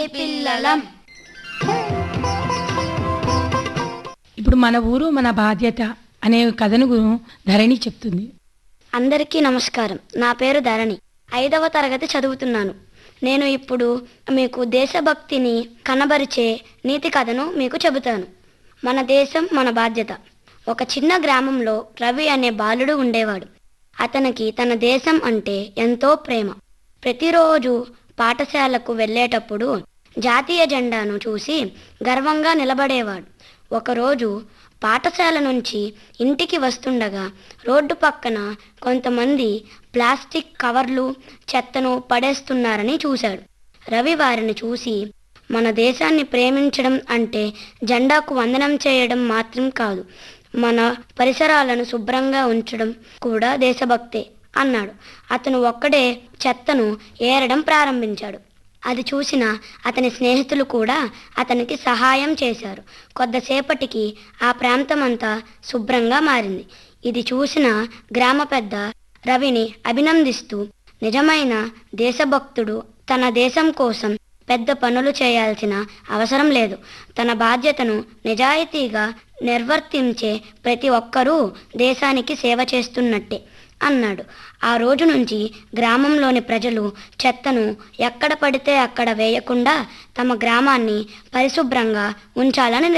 పిల్లలం ఇప్పుడు మన ఊరు మన బాధ్యత అనే కథను గు- ధరణి చెప్తుంది అందరికీ నమస్కారం నా పేరు ధరణి ఐదవ తరగతి చదువుతున్నాను నేను ఇప్పుడు మీకు దేశభక్తిని కనబరిచే నీతి కథను మీకు చెబుతాను మన దేశం మన బాధ్యత ఒక చిన్న గ్రామంలో రవి అనే బాలుడు ఉండేవాడు అతనికి తన దేశం అంటే ఎంతో ప్రేమ ప్రతిరోజు పాఠశాలకు వెళ్ళేటప్పుడు జాతీయ జెండాను చూసి గర్వంగా నిలబడేవాడు ఒకరోజు పాఠశాల నుంచి ఇంటికి వస్తుండగా రోడ్డు పక్కన కొంతమంది ప్లాస్టిక్ కవర్లు చెత్తను పడేస్తున్నారని చూశాడు రవి వారిని చూసి మన దేశాన్ని ప్రేమించడం అంటే జెండాకు వందనం చేయడం మాత్రం కాదు మన పరిసరాలను శుభ్రంగా ఉంచడం కూడా దేశభక్తే అన్నాడు అతను ఒక్కడే చెత్తను ఏరడం ప్రారంభించాడు అది చూసిన అతని స్నేహితులు కూడా అతనికి సహాయం చేశారు కొద్దిసేపటికి ఆ ప్రాంతమంతా శుభ్రంగా మారింది ఇది చూసిన గ్రామ పెద్ద రవిని అభినందిస్తూ నిజమైన దేశభక్తుడు తన దేశం కోసం పెద్ద పనులు చేయాల్సిన అవసరం లేదు తన బాధ్యతను నిజాయితీగా నిర్వర్తించే ప్రతి ఒక్కరూ దేశానికి సేవ చేస్తున్నట్టే అన్నాడు ఆ రోజు నుంచి గ్రామంలోని ప్రజలు చెత్తను ఎక్కడ పడితే అక్కడ వేయకుండా తమ గ్రామాన్ని పరిశుభ్రంగా ఉంచాలని